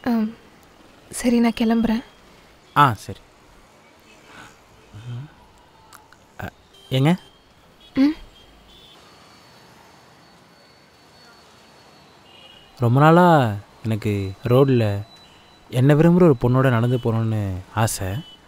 ஆம், சரி நான் கிளம்புறேன் ஆ சரி அ, ஏங்க ம் ரொம்ப நாளாக எனக்கு ரோட்டில் என்னை விரும்புகிற ஒரு பொண்ணோட நடந்து போகணுன்னு ஆசை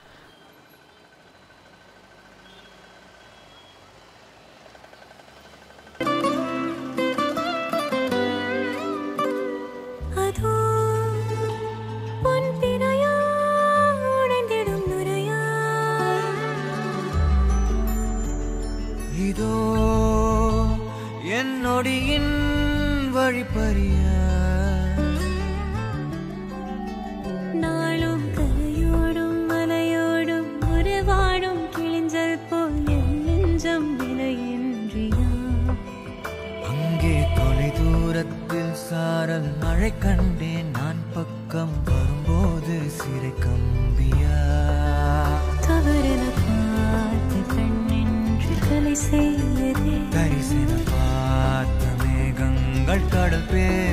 அதோ பொன் பிறையா உடைந்திடும் நுரையா இதோ என் நொடியின் வழிப்பறிய நாளும் கரையோடும் மலையோடும் உறவாடும் கிழிஞ்சல் போல் என் நெஞ்சம் விலையின்றியா அங்கே தொலை தூரத்தில் சாரல் மழை கண்டேன் நான் பக்கம் வரும்போது சிறை கம்பியா தவறென பார்த்து கண்ணென்று கலை செய்யதே தரிசன பார்த்த மேகங்கள் கடல் பே